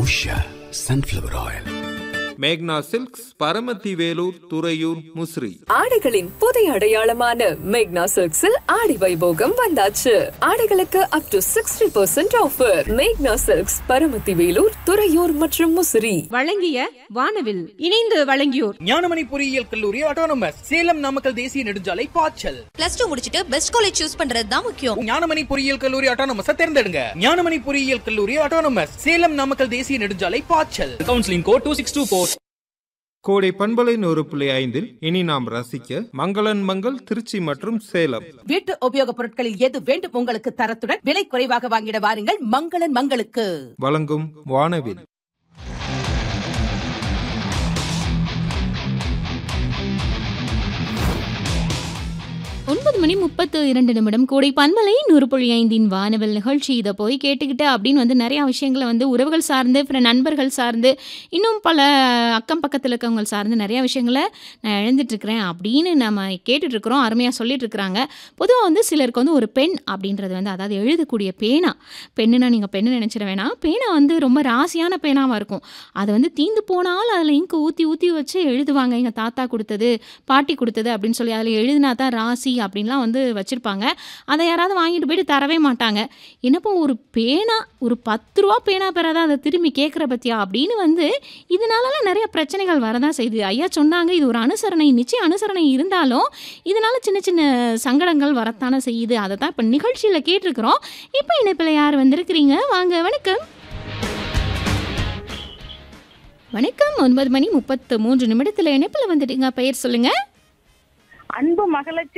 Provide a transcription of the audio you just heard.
Usha sunflower oil மேக்னா silks Paramathi Velur Thuraiyur Musiri ஆடைகளின் புதிய அடையாளமான மேக்னா சில்க்ஸில் ஆடி வைபோகம் வந்தாச்சு ஆடைகளுக்கு up to sixty percent offer மேக்னா சில்க்ஸ் பரமத்தி வேலூர் துறையூர் மற்றும் முசிறி வழங்கிய வானவில் இணைந்து வழங்கியோர் ஞானமணி பொறியியல் கல்லூரி ஆட்டோனமஸ் சேலம் நாமக்கல் தேசிய நெடுஞ்சாலை பாய்ச்சல் பிளஸ் டூ முடிச்சிட்டு பெஸ்ட் காலேஜ் சூஸ் பண்றது தான் முக்கியம் ஞானமணி பொறியியல் கல்லூரி ஆட்டோனமஸ் தேர்ந்தெடுங்க ஞானமணி பொறியியல் கல்லூரி ஆட்டோனமஸ் சேலம் நாமக்கல் தேசிய நெடுஞ்சாலை பாய்ச்சல் counselling code two six two four கோடை பண்பலை நூறு புள்ளி ஐந்தில் இனி நாம் ரசிக்க மங்களன் மங்கள் திருச்சி மற்றும் சேலம் வீட்டு உபயோகப் பொருட்களில் எது வேண்டும் உங்களுக்கு தரத்துடன் விலை குறைவாக வாங்கிட வாருங்கள் மங்களன் மங்களுக்கு வழங்கும் வானவில் ஒன்பது மணி முப்பத்து இரண்டு நிமிடம் கோடை பண்பலை நூறு புள்ளி ஐந்தின் வானவல் நிகழ்ச்சி இதை போய் கேட்டுக்கிட்டு அப்படின்னு வந்து நிறையா விஷயங்களை வந்து உறவுகள் சார்ந்து அப்புறம் நண்பர்கள் சார்ந்து இன்னும் பல அக்கம் பக்கத்தில் இருக்கவங்க சார்ந்து நிறையா விஷயங்களை நான் இழந்துட்டுருக்கிறேன் அப்படின்னு நம்ம கேட்டுட்ருக்குறோம் அருமையாக சொல்லிட்டு இருக்கிறாங்க பொதுவாக வந்து சிலருக்கு வந்து ஒரு பெண் அப்படின்றது வந்து அதாவது எழுதக்கூடிய பேனா பெண்ணுனா நீங்கள் பெண்ணு நினச்சிட வேணாம் பேனா வந்து ரொம்ப ராசியான பேனாவாக இருக்கும் அது வந்து தீந்து போனாலும் அதில் இங்கு ஊற்றி ஊற்றி வச்சு எழுதுவாங்க எங்கள் தாத்தா கொடுத்தது பாட்டி கொடுத்தது அப்படின்னு சொல்லி அதில் எழுதினா தான் ராசி அப்படின்லாம் வந்து வச்சுருப்பாங்க அதை யாராவது வாங்கிட்டு போயிட்டு தரவே மாட்டாங்க என்னப்போ ஒரு பேனா ஒரு பத்து ரூபா பேனா பெறாத அதை திரும்பி கேட்குற பத்தியா அப்படின்னு வந்து இதனாலலாம் நிறைய பிரச்சனைகள் வரதான் செய்யுது ஐயா சொன்னாங்க இது ஒரு அனுசரணை நிச்சயம் அனுசரணை இருந்தாலும் இதனால சின்ன சின்ன சங்கடங்கள் வரத்தானே செய்யுது அதை தான் இப்போ நிகழ்ச்சியில் கேட்டிருக்கிறோம் இப்போ இணைப்பில் யார் வந்திருக்கிறீங்க வாங்க வணக்கம் வணக்கம் ஒன்பது மணி முப்பத்து மூன்று நிமிடத்தில் இணைப்பில் வந்துட்டீங்க பெயர் சொல்லுங்க அன்பு மகளச்சு